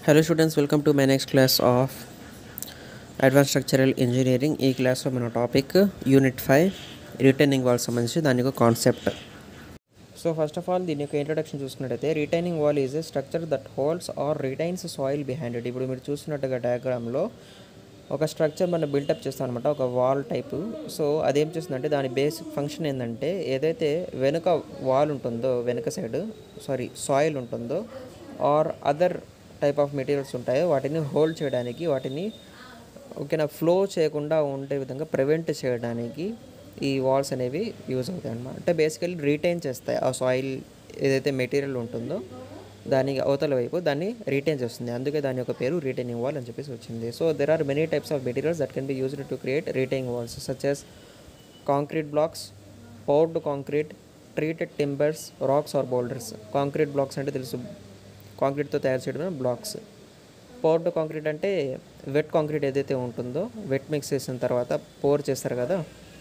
hello students welcome to my next class of advance structural engineering ఈ క్లాస్లో మన topic unit five retaining wall సంబంధించి దాని యొక్క concept so first of all దీని యొక్క ఇంట్రడక్షన్ చూసుకున్నట్టయితే retaining wall is a structure that holds or retains soil behind it ఇప్పుడు మీరు చూసినట్టుగా డయాగ్రామ్లో ఒక స్ట్రక్చర్ మనం బిల్డప్ చేస్తాం అనమాట ఒక వాల్ టైపు సో అదేం చేస్తుందంటే దాని బేసిక్ ఫంక్షన్ ఏంటంటే ఏదైతే వెనుక వాల్ ఉంటుందో వెనుక సైడ్ సారీ సాయిల్ ఉంటుందో or other type of materials ఉంటాయో వాటిని హోల్డ్ చేయడానికి వాటిని ఓకేనా ఫ్లో చేయకుండా ఉండే విధంగా ప్రివెంట్ చేయడానికి ఈ వాల్స్ అనేవి యూజ్ అవుతాయి అన్నమాట అంటే బేసికల్లీ రీటైన్ చేస్తాయి ఆ సాయిల్ ఏదైతే మెటీరియల్ ఉంటుందో దానికి అవతల వైపు దాన్ని రీటైన్ చేస్తుంది అందుకే దాని యొక్క పేరు రీటైనింగ్ వాల్ అని చెప్పేసి వచ్చింది so there are many types of materials that can be used to create retaining walls such as concrete blocks poured concrete treated timbers rocks or boulders concrete blocks అంటే తెలుసు కాంక్రీట్తో తయారు చేయడమే బ్లాక్స్ పౌర్డ్ కాంక్రీట్ అంటే wet concrete ఏదైతే ఉంటుందో wet mix చేసిన తర్వాత పోర్ చేస్తారు కదా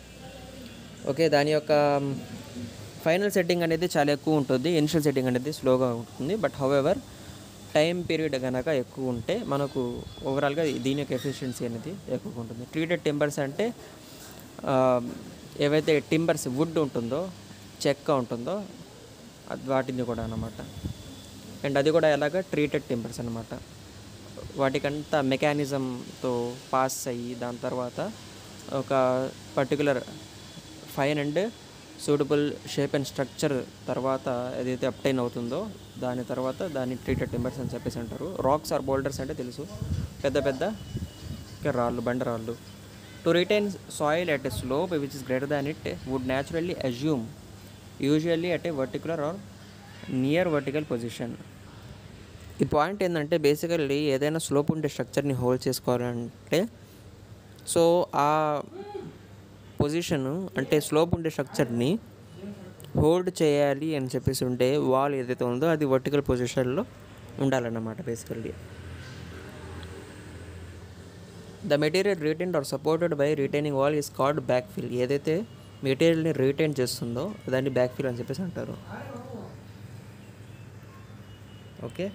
ఓకే దాని యొక్క ఫైనల్ సెట్టింగ్ అనేది చాలా ఎక్కువ ఉంటుంది ఇనిషియల్ సెట్టింగ్ అనేది స్లోగా ఉంటుంది బట్ హౌఎవర్ టైం పీరియడ్ కనుక ఎక్కువ ఉంటే మనకు ఓవరాల్గా దీని యొక్క ఎఫిషియన్సీ అనేది ఎక్కువగా ఉంటుంది ట్రీటెడ్ టింబర్స్ అంటే ఆ, ఏవైతే టింబర్స్ వుడ్ ఉంటుందో చెక్క ఉంటుందో అది వాటిని కూడా అన్నమాట అండ్ అది కూడా ఎలాగ ట్రీటెడ్ టింబర్స్ అనమాట వాటికంతా మెకానిజంతో పాస్ అయ్యి దాని తర్వాత ఒక particular fine and suitable shape and structure తర్వాత ఏదైతే అప్టైన్ అవుతుందో దాని తర్వాత దాన్ని ట్రీటెడ్ టింబర్స్ అని చెప్పేసి అంటారు రాక్స్ ఆర్ బోల్డర్స్ అంటే తెలుసు పెద్ద పెద్ద రాళ్ళు బండరాళ్ళు to retain soil at a slope which is greater than it would naturally assume usually at a vertical or near vertical position ఈ పాయింట్ ఏంటంటే బేసికల్లీ ఏదైనా స్లోప్ ఉండే స్ట్రక్చర్ని హోల్డ్ చేసుకోవాలంటే సో ఆ పొజిషన్ అంటే స్లోప్ ఉండే స్ట్రక్చర్ని హోల్డ్ చేయాలి అని చెప్పేసి ఉంటే వాల్ ఏదైతే ఉందో అది వర్టికల్ పొజిషన్లో ఉండాలన్నమాట basically the material retained or supported by retaining wall is called backfill ఏదైతే మెటీరియల్ని రిటైన్ చేస్తుందో దాన్ని బ్యాక్ ఫిల్ అని చెప్పేసి అంటారు okay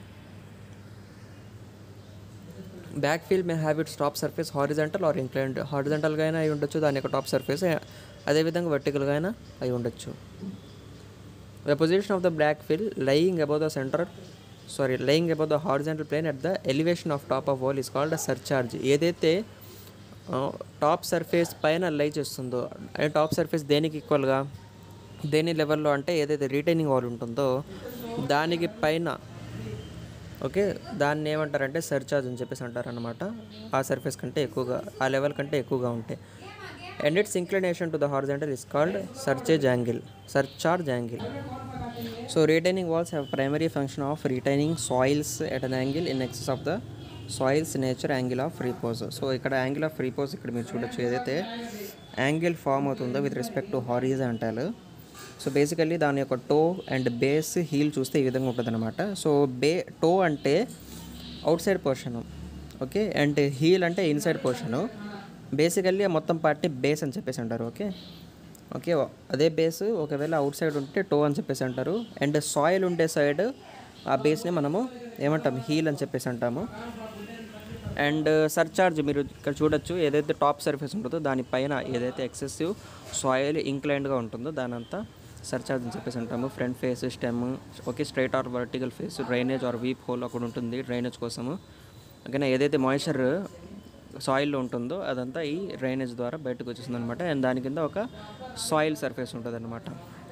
backfill may have its top surface horizontal or inclined హారిజంటల్గా అయినా అయి ఉండొచ్చు దాని యొక్క టాప్ సర్ఫేస్ అదేవిధంగా వర్టికల్గా అయినా అయి ఉండొచ్చు the position of the backfill lying above the centre sorry lying above the horizontal plane at the elevation of top of wall is called a surcharge ఏదైతే టాప్ సర్ఫేస్ పైన lie చేస్తుందో అంటే top surface దేనికి ఈక్వల్గా దేని లెవెల్లో అంటే ఏదైతే రీటైనింగ్ వాల్ ఉంటుందో దానికి పైన ఓకే దాన్ని ఏమంటారంటే సర్చార్జ్ అని చెప్పేసి అంటారు అనమాట ఆ సర్ఫేస్ కంటే ఎక్కువగా ఆ లెవెల్ కంటే ఎక్కువగా ఉంటాయి and its inclination to the horizontal is called surcharge angle surcharge angle so retaining walls have primary function of retaining soils at an angle in excess of the soil's nature angle of repose so ఇక్కడ angle of repose ఇక్కడ మీరు చూడొచ్చు ఏదైతే angle form అవుతుందో with respect to horizontal so basically దాని యొక్క to and base heal చూస్తే ఈ విధంగా ఉంటుంది అనమాట సో బే టో అంటే outside portion okay and heel అంటే ఇన్సైడ్ పోర్షను బేసికల్లీ ఆ మొత్తం పార్ట్ని బేస్ అని చెప్పేసి అంటారు ఓకే ఓకే అదే బేస్ ఒకవేళ అవుట్ సైడ్ ఉంటే టో అని చెప్పేసి అంటారు అండ్ సాయిల్ ఉండే సైడ్ ఆ బేస్ని మనము ఏమంటాం హీల్ అని చెప్పేసి అంటాము అండ్ సర్చార్జ్ మీరు ఇక్కడ చూడొచ్చు ఏదైతే టాప్ సర్ఫేస్ ఉంటుందో దానిపైన ఏదైతే ఎక్సెసివ్ సాయిల్ ఇంక్లైన్డ్గా ఉంటుందో దానంతా సర్చార్జ్ అని చెప్పేసి అంటాము front face stem okay straight or vertical face drainage or weep hole అక్కడ ఉంటుంది డ్రైనేజ్ కోసము ఓకేనా ఏదైతే మాయిశ్చర్ సాయిల్లో ఉంటుందో అదంతా ఈ డ్రైనేజ్ ద్వారా బయటకు వచ్చేస్తుంది అనమాట అండ్ దాని కింద ఒక సాయిల్ సర్ఫేస్ ఉంటుంది అనమాట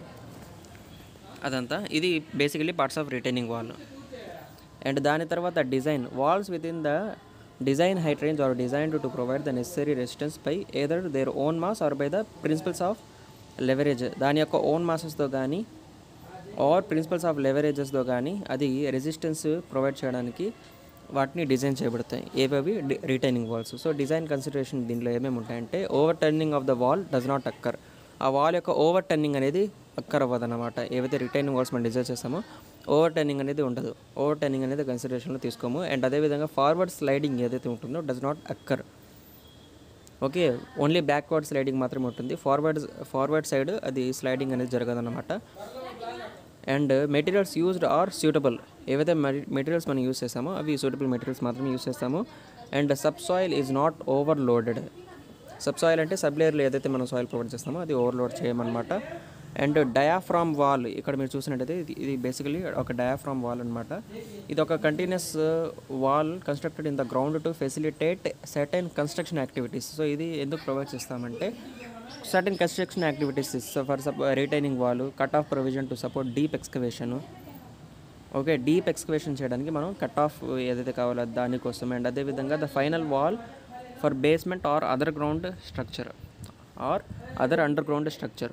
అదంతా ఇది basically parts of retaining wall and దాని తర్వాత design walls within the design height range are designed to provide the necessary resistance by either their own mass or by the principles of leverage దాని యొక్క own మాసెస్తో కానీ are principles of లెవరేజెస్తో కానీ అది resistance provide చేయడానికి వాటిని design చేయబడతాయి ఏవేవి retaining walls so design consideration దీంట్లో ఏమేమి ఉంటాయంటే overturning of the wall does not occur ఆ వాల్ యొక్క ఓవర్ టర్నింగ్ అనేది అక్కర్ అవ్వదన్నమాట ఏవైతే రిటైనింగ్ వాల్స్ మనం డిజైన్ చేస్తామో ఓవర్ టర్నింగ్ అనేది ఉండదు ఓవర్ టర్నింగ్ అనేది కన్సిడరేషన్లో తీసుకోము అండ్ అదేవిధంగా ఫార్వర్డ్ స్లైడింగ్ ఏదైతే ఉంటుందో does not occur okay only backward sliding మాత్రమే ఉంటుంది ఫార్వర్డ్ ఫార్వర్డ్ సైడ్ అది స్లైడింగ్ అనేది జరగదన్నమాట and materials used are suitable ఏవైతే మెటీరియల్స్ మనం యూస్ చేస్తామో అవి సూటబుల్ మెటీరియల్స్ మాత్రమే యూస్ చేస్తాము and subsoil is not overloaded subsoil అంటే సబ్ లేయర్లో ఏదైతే మనం సాయిల్ ప్రొవైడ్ చేస్తామో అది ఓవర్లోడ్ చేయమన్నమాట అండ్ డయాఫ్రామ్ వాల్ ఇక్కడ మీరు చూసినట్టయితే ఇది ఇది బేసికలీ ఒక డయాఫ్రామ్ వాల్ అనమాట ఇది ఒక continuous wall constructed in the ground to facilitate certain construction activities so ఇది ఎందుకు ప్రొవైడ్ చేస్తామంటే సర్టెన్ కన్స్ట్రక్షన్ యాక్టివిటీస్ ఫర్ సప్ retaining wall cut off provision to support deep excavation okay deep excavation చేయడానికి మనం cut off ఏదైతే కావాలో దానికోసం and అదేవిధంగా the final wall for basement or other ground structure or other underground structure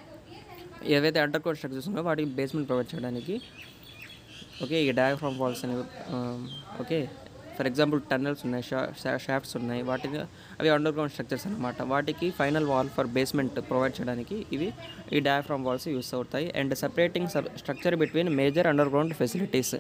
ఏవైతే underground structures ఉన్నాయో వాటికి basement provide చేయడానికి ఓకే ఈ డయాఫ్రామ్ వాల్స్ అనేవి ఓకే ఫర్ ఎగ్జాంపుల్ టన్నల్స్ ఉన్నాయి షాఫ్ట్స్ ఉన్నాయి వాటిని అవి అండర్ గ్రౌండ్ స్ట్రక్చర్స్ అనమాట వాటికి final wall for basement provide చేయడానికి ఇవి ఈ డయాఫ్రామ్ వాల్స్ యూస్ అవుతాయి and separating structure between major underground facilities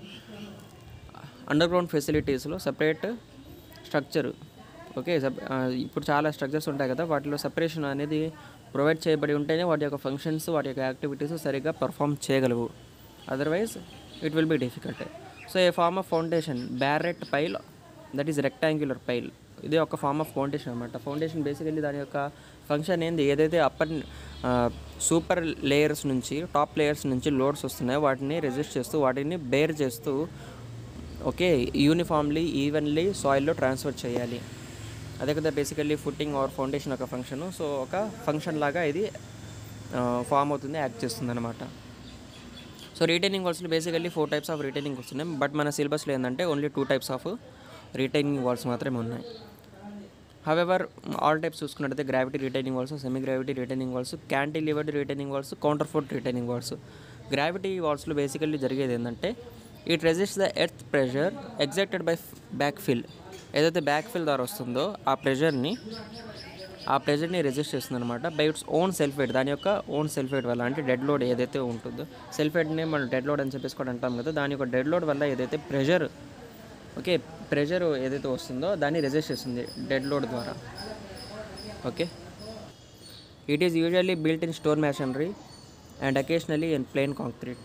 underground ఫెసిలిటీస్లో సపరేట్ స్ట్రక్చర్ ఓకే సప్ ఆ, ఇప్పుడు చాలా స్ట్రక్చర్స్ ఉంటాయి కదా వాటిలో సపరేషన్ అనేది ప్రొవైడ్ చేయబడి ఉంటేనే వాటి యొక్క ఫంక్షన్స్ వాటి యొక్క యాక్టివిటీస్ సరిగ్గా పర్ఫామ్ చేయగలవు otherwise it will be difficult so a form of foundation barrette pile that is rectangular pile ఇది ఒక ఫార్మ్ ఆఫ్ ఫౌండేషన్ అనమాట ఫౌండేషన్ బేసికల్లీ దాని యొక్క ఫంక్షన్ ఏంది ఏదైతే అప్పర్ సూపర్ లేయర్స్ నుంచి టాప్ లేయర్స్ నుంచి లోడ్స్ వస్తున్నాయో వాటిని రెజిస్ట్ చేస్తూ వాటిని బేర్ చేస్తూ ఓకే యూనిఫామ్లీ ఈవెన్లీ సాయిల్లో ట్రాన్స్ఫర్ చేయాలి అదే కదా బేసికల్లీ ఫుట్టింగ్ ఆర్ ఫౌండేషన్ ఒక ఫంక్షన్ సో ఒక ఫంక్షన్ లాగా ఇది ఫామ్ అవుతుంది యాక్ట్ చేస్తుంది అనమాట సో రీటైనింగ్ వాల్స్లో basically four types of retaining walls ఉన్నాయి బట్ మన సిలబస్లో ఏంటంటే only two types of retaining walls మాత్రమే ఉన్నాయి హవెవర్ ఆల్ టైప్స్ చూసుకున్నట్టయితే gravity retaining walls semi gravity retaining walls cantilevered retaining walls counterfort retaining walls gravity వాల్స్లో basically జరిగేది ఏంటంటే it resist the earth pressure exacted by backfill ఏదైతే backfill ద్వారా వస్తుందో ఆ ప్రెషర్ని ఆ ప్రెషర్ని రెసిస్ట్ చేస్తుంది అనమాట by its own self weight దాని యొక్క ఓన్ సెల్ఫ్ వెయిట్ వల్ల అంటే డెడ్ లోడ్ ఏదైతే ఉంటుందో సెల్ఫ్ వెయిట్ని మనం డెడ్ లోడ్ అని చెప్పేసి కూడా అంటాం కదా దాని యొక్క డెడ్ లోడ్ వల్ల ఏదైతే ప్రెషర్ ఓకే ప్రెషర్ ఏదైతే వస్తుందో దాన్ని రెసిస్ట్ చేస్తుంది డెడ్ లోడ్ ద్వారా okay it is usually built in stone masonry and occasionally in plain concrete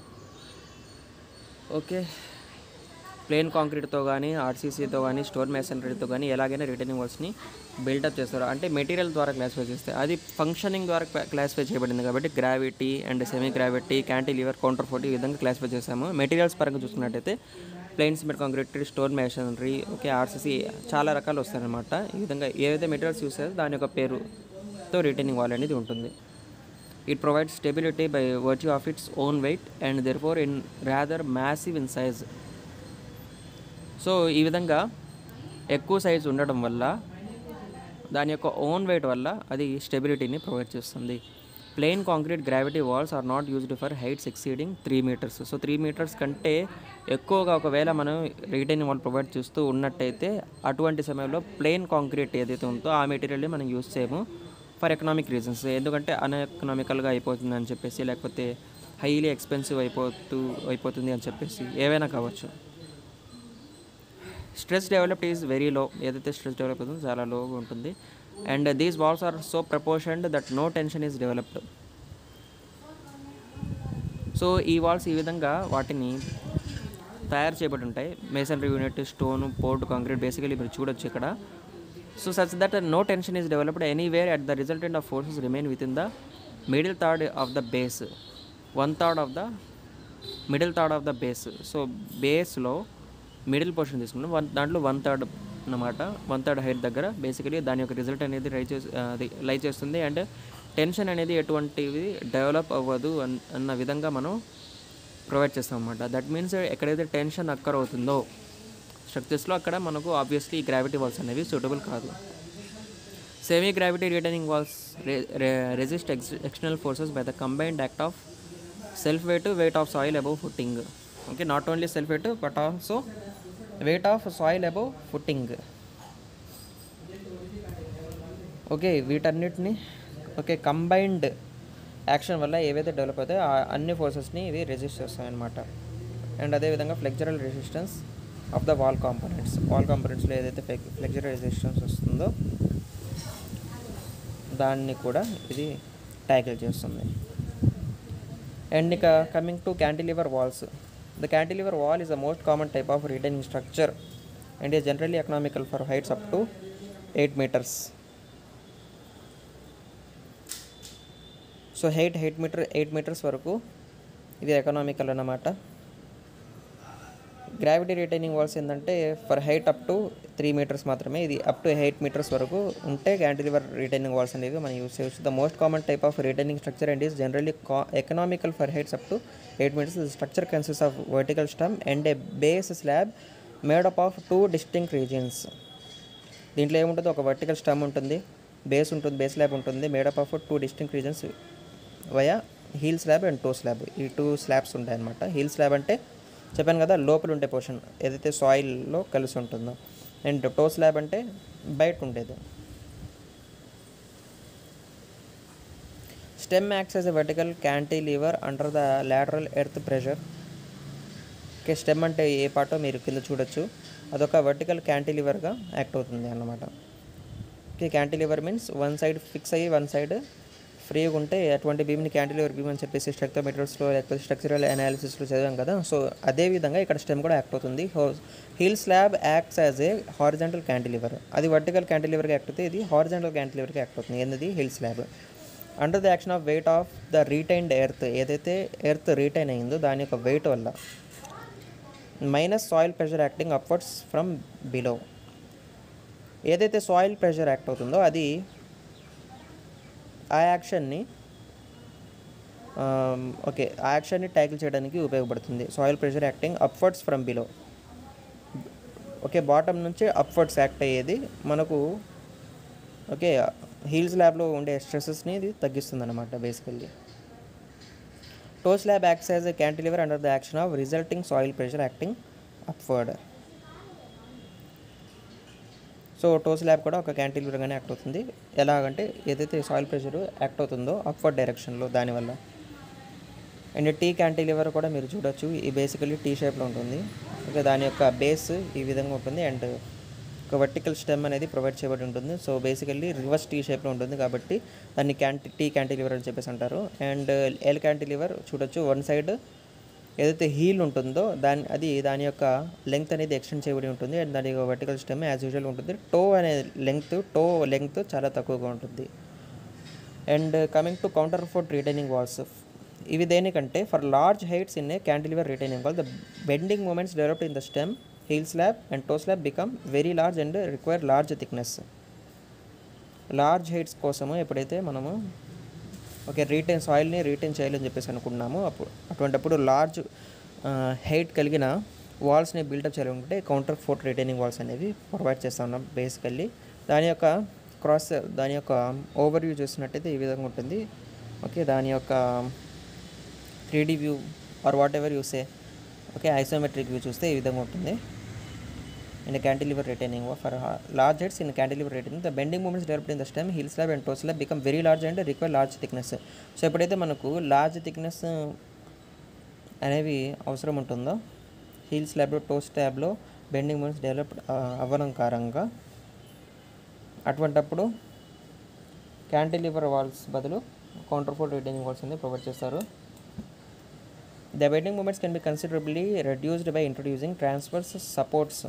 okay plain కాంక్రీట్తో కానీ ఆర్సీసీతో కానీ స్టోర్ మెషనరీతో కానీ ఎలాగైనా రిటర్నింగ్ వాల్స్ని బిల్డప్ చేస్తారు అంటే మెటీరియల్ ద్వారా క్లాసిఫై చేస్తే అది ఫంక్షనింగ్ ద్వారా క్లాసిఫై చేయబడింది కాబట్టి gravity and semi gravity cantilever counterfort ఈ విధంగా క్లాసిఫై చేసాము మెటీరియల్స్ పరంగా చూసుకున్నట్టయితే plain cement concrete stone masonry okay RCC చాలా రకాలు వస్తాయన్నమాట ఈ విధంగా ఏవైతే మెటీరియల్స్ యూస్ చేస్తే దాని యొక్క పేరుతో రిటర్నింగ్ వాల్ అనేది ఉంటుంది it provides stability by virtue of its own weight and therefore in rather massive in size so ఈ విధంగా ఎక్కువ సైజ్ ఉండడం వల్ల దాని యొక్క ఓన్ వెయిట్ వల్ల అది స్టెబిలిటీని ప్రొవైడ్ చేస్తుంది plain concrete gravity walls are not used for heights exceeding three metres so three metres కంటే ఎక్కువగా ఒకవేళ మనం రిటైనింగ్ వాల్ ప్రొవైడ్ చేస్తూ ఉన్నట్టయితే అటువంటి సమయంలో ప్లెయిన్ కాంక్రీట్ ఏదైతే ఉందో ఆ మెటీరియల్ని మనం యూజ్ చేయము ఫర్ ఎకనామిక్ రీజన్స్ ఎందుకంటే అన్ఎకనామికల్గా అయిపోతుంది అని చెప్పేసి లేకపోతే హైలీ ఎక్స్పెన్సివ్ అయిపోతూ అయిపోతుంది అని చెప్పేసి ఏవైనా కావచ్చు stress developed is very low ఏదైతే స్ట్రెస్ డెవలప్ అవుతుందో చాలా లోగా ఉంటుంది and these walls are so proportioned that no tension is developed so ఈ వాల్స్ ఈ విధంగా వాటిని తయారు చేయబడి ఉంటాయి masonry unit stone port concrete basically మీరు చూడొచ్చు ఇక్కడ so such that no tension is developed anywhere at the resultant of forces remain within the middle third of the base one third of the middle third of the base so బేస్లో middle portion తీసుకున్నాం one దాంట్లో one third అన్నమాట one third height దగ్గర basically దాని యొక్క result అనేది రై చేసి అది లై చేస్తుంది అండ్ టెన్షన్ అనేది ఎటువంటివి డెవలప్ అవ్వదు అన్ అన్న విధంగా మనం ప్రొవైడ్ చేస్తాం అన్నమాట దట్ మీన్స్ ఎక్కడైతే టెన్షన్ అక్కర్ అవుతుందో స్ట్రక్చర్స్లో అక్కడ మనకు ఆబ్వియస్లీ గ్రావిటీ వాల్స్ అనేవి సూటబుల్ కాదు semi gravity retaining walls resist ex external forces by the combined act of self weight weight of soil above footing okay not only self weight but also weight of soil above footing okay వీటన్నిటిని okay combined action వల్ల ఏవైతే develop అవుతాయో ఆ అన్ని ఫోర్సెస్ని ఇవి resist చేస్తాయి అనమాట and అదేవిధంగా flexural resistance of the wall components wall కాంపోనెంట్స్లో ఏదైతే ఫ్లెక్చరల్ రెసిస్టెన్స్ వస్తుందో దాన్ని కూడా ఇది ట్యాకిల్ చేస్తుంది అండ్ ఇక coming to cantilever walls the cantilever wall is the most common type of retaining structure and is generally economical for heights up to eight metres so height eight metre eight metres వరకు ఇది economical అన్నమాట gravity retaining walls ఏంటంటే for height up to three metres మాత్రమే ఇది up to eight metres వరకు ఉంటే cantilever retaining walls అనేవి మనం యూస్ చేయవచ్చు the most common type of retaining structure and is generally economical for heights up to eight metres structure consist of vertical stem and a base slab made up of two distinct regions దీంట్లో ఏముంటుంది ఒక vertical stem ఉంటుంది base ఉంటుంది base slab ఉంటుంది made up of two distinct regions via heel slab and toe slab ఈ two slabs ఉంటాయన్నమాట heel slab అంటే చెప్పాను కదా లోపల ఉండే పోర్షన్ ఏదైతే సాయిల్లో కలిసి ఉంటుందో అండ్ టో స్లాబ్ అంటే బయట ఉండేది stem acts as a vertical cantilever under the lateral earth pressure okay stem అంటే ఏ పాటో మీరు కింద చూడొచ్చు అదొక వర్టికల్ క్యాంటిలివర్గా యాక్ట్ అవుతుంది అన్నమాట okay cantilever means one side fix అయ్యి వన్ సైడ్ ఫ్రీగా ఉంటే అటువంటి బీమ్ని క్యాంటిలివర్ బీమ్ అని చెప్పేసి స్ట్రక్టోమీటర్స్లో లేకపోతే స్ట్రక్చరల్ అనాలిసిస్లో చదివాం కదా సో అదే విధంగా ఇక్కడ స్టెమ్ కూడా యాక్ట్ అవుతుంది heel slab acts as a horizontal cantilever అది వర్టికల్ క్యాంటిలివర్గా యాక్ట్ అవుతుంది ఇది హారిజెంటల్ క్యాంటిలివర్గా యాక్ట్ అవుతుంది ఏంది heel slab under the action of weight of the retained earth ఏదైతే ఎర్త్ రీటైన్ అయిందో దాని యొక్క వెయిట్ వల్ల minus soil pressure acting upwards from below ఏదైతే సాయిల్ ప్రెషర్ యాక్ట్ అవుతుందో అది ఆ యాక్షన్ని ఓకే ఆ యాక్షన్ని ట్యాకిల్ చేయడానికి ఉపయోగపడుతుంది soil pressure acting upwards from below okay bottom నుంచి అప్వర్డ్స్ యాక్ట్ అయ్యేది మనకు ఓకే హీల్స్ ల్యాబ్లో ఉండే స్ట్రెసెస్ని ఇది తగ్గిస్తుంది అనమాట basically toe slab acts as a cantilever under the action of resulting soil pressure acting upward so toe slab కూడా ఒక క్యాంటిలివర్గానే యాక్ట్ అవుతుంది ఎలాగంటే ఏదైతే సాయిల్ ప్రెషర్ యాక్ట్ అవుతుందో అప్వర్డ్ డైరెక్షన్లో దానివల్ల అండ్ టీ క్యాంటిలివర్ కూడా మీరు చూడొచ్చు ఈ బేసికలీ టీ షేప్లో ఉంటుంది ఓకే దాని యొక్క బేస్ ఈ విధంగా ఉంటుంది అండ్ ఒక వర్టికల్ స్టెమ్ అనేది ప్రొవైడ్ చేయబడి ఉంటుంది సో బేసికల్లీ రివర్స్ టీ షేప్లో ఉంటుంది కాబట్టి దాన్ని క్యాంటి టీ క్యాంటిలివర్ అని చెప్పేసి అంటారు అండ్ ఎల్ క్యాంటిలివర్ చూడొచ్చు వన్ సైడ్ ఏదైతే హీల్ ఉంటుందో దాని అది దాని యొక్క లెంగ్త్ అనేది ఎక్స్టెండ్ చేయబడి ఉంటుంది అండ్ దాని యొక్క వర్టికల్ స్టెమ్ యాజ్ యూజువల్ ఉంటుంది టో అనే లెంగ్త్ టో లెంగ్త్ చాలా తక్కువగా ఉంటుంది and coming to counterfort retaining walls ఇవి దేనికంటే for large heights in a cantilever retaining wall the bending moments developed in the stem heel slab and toe slab become very large and require large thickness large heights కోసము ఎప్పుడైతే మనము okay retain సాయిల్ని retain చేయాలని చెప్పేసి అనుకున్నాము అప్పుడు అటువంటిప్పుడు large height కలిగిన వాల్స్ని బిల్డప్ చేయాలనుకుంటే కౌంటర్ ఫోర్ట్ రిటైనింగ్ వాల్స్ అనేవి ప్రొవైడ్ చేస్తూ ఉన్నాం బేసికల్లీ దాని యొక్క క్రాస్ దాని యొక్క ఓవర్ వ్యూ చూసినట్టయితే ఈ విధంగా ఉంటుంది ఓకే దాని యొక్క three D view or whatever you see okay isometric view చూస్తే ఈ విధంగా ఉంటుంది in a cantilever retaining wall for ha- large heads in a cantilever retaining the bending moments developed in the stem heel slab and toe slab become very large and require large thickness so ఎప్పుడైతే మనకు large thickness అనేవి అవసరం ఉంటుందో heel స్లాబ్లో toe స్లాబ్లో bending moments develop అవ్వడం కారణంగా అటువంటప్పుడు క్యాంటిలివర్ వాల్స్ బదులు కౌంటర్ ఫోర్ట్ రిటైనింగ్ వాల్స్ అనేది ప్రొవైడ్ చేస్తారు the bending moments can be considerably reduced by introducing transverse supports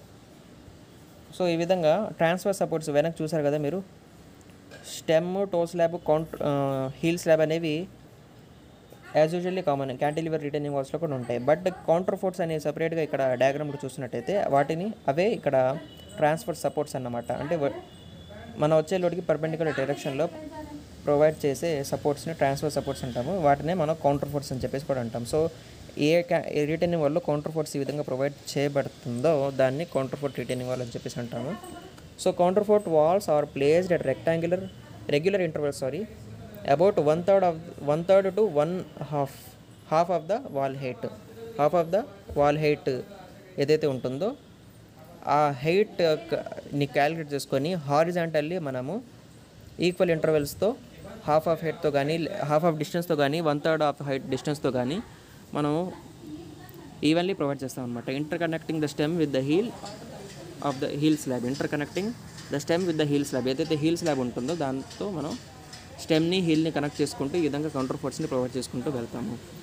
so ఈ విధంగా ట్రాన్స్ఫర్ సపోర్ట్స్ వెనక్కి చూసారు కదా మీరు stem toe slab count heel slab అనేవి as usually common cantilever retaining వాల్స్లో కూడా ఉంటాయి బట్ కౌంటర్ ఫోర్ట్స్ అనేవి సపరేట్గా ఇక్కడ డయాగ్రామ్లో చూసినట్టయితే వాటిని అవే ఇక్కడ ట్రాన్స్ఫర్ సపోర్ట్స్ అన్నమాట అంటే వ- మన వచ్చే లోడ్కి పర్పెండికులర్ డైరెక్షన్లో ప్రొవైడ్ చేసే సపోర్ట్స్ని ట్రాన్స్ఫర్ సపోర్ట్స్ అంటాము వాటినే మనం కౌంటర్ ఫోర్స్ అని చెప్పేసి కూడా అంటాం so a ca a retaining వల్ల కౌంటర్ ఫోర్స్ ఈ విధంగా ప్రొవైడ్ చేయబడుతుందో దాన్ని కౌంటర్ ఫోర్ట్ రిటర్నింగ్ వాల్ అని చెప్పేసి అంటాము so counterfort walls are placed at rectangular regular interval sorry about one third of one third to one half half of the wall height half of the wall height ఏదైతే ఉంటుందో ఆ height ని calculate చేసుకొని horizontally మనము equal ఇంటర్వెల్స్తో half of హైట్తో కానీ half of డిస్టెన్స్తో కానీ వన్ థర్డ్ ఆఫ్ హైట్ డిస్టెన్స్తో కానీ మనము ఈవెన్లీ ప్రొవైడ్ చేస్తాం అనమాట interconnecting the stem with the heal of the heel slab interconnecting the stem with the heel slab ఏదైతే హీల్ స్లాబ్ ఉంటుందో దాంతో మనం స్టెమ్ని హీల్ని కనెక్ట్ చేసుకుంటూ ఈ విధంగా కౌంటర్ ఫోర్స్ని ప్రొవైడ్ చేసుకుంటూ వెళ్తాము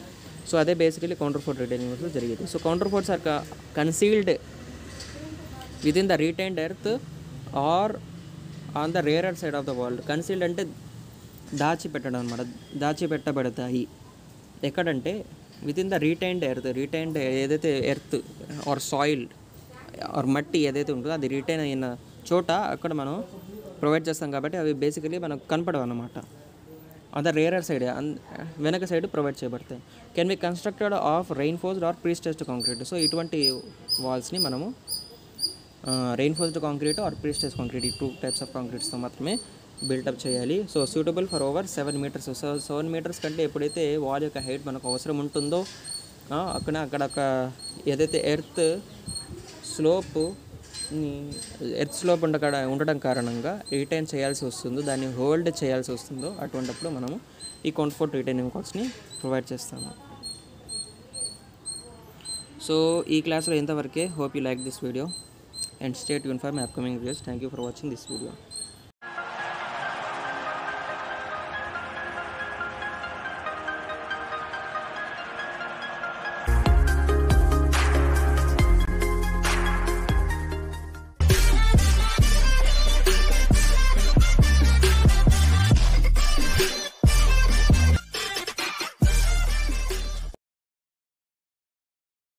సో అదే బేసికలీ కౌంటర్ ఫోర్ట్ రిటైనింగ్ వాల్స్లో జరిగేది so counterforts are concealed within the retained earth are on the rearer side of the wall concealed అంటే దాచిపెట్టడం అనమాట దాచిపెట్టబడతాయి ఎక్కడంటే within the retained earth retained ఏదైతే ఎర్త్ ఆర్ సాయిల్ ఆర్ మట్టి ఏదైతే ఉంటుందో అది రిటైన్ అయిన చోట అక్కడ మనం ప్రొవైడ్ చేస్తాం కాబట్టి అవి బేసికలీ మనకు కనపడవు అన్నమాట అదర్ రేరర్ సైడ్ వెనక సైడ్ ప్రొవైడ్ చేయబడతాయి can be constructed of reinforced or prestressed concrete so ఇటువంటి వాల్స్ని మనము reinforced concrete or prestressed concrete ఈ టూ టైప్స్ ఆఫ్ కాంక్రీట్స్తో మాత్రమే బిల్డప్ చేయాలి so suitable for over seven metres so seven metres కంటే ఎప్పుడైతే వాల్ యొక్క హైట్ మనకు అవసరం ఉంటుందో ఆ, అక్కడ అక్కడ ఒక ఏదైతే ఎర్త్ స్లోప్ ఎర్త్ స్లోప్ ఉండక ఉండడం కారణంగా రిటైన్ చేయాల్సి వస్తుందో దాన్ని హోల్డ్ చేయాల్సి వస్తుందో అటువంటిప్పుడు మనము ఈ కంఫర్ట్ రిటైనింగ్ కోర్స్ని ప్రొవైడ్ చేస్తాము సో ఈ క్లాస్లో ఇంతవరకే hope you like this video and stay యూన్ for my upcoming videos thank you for watching this video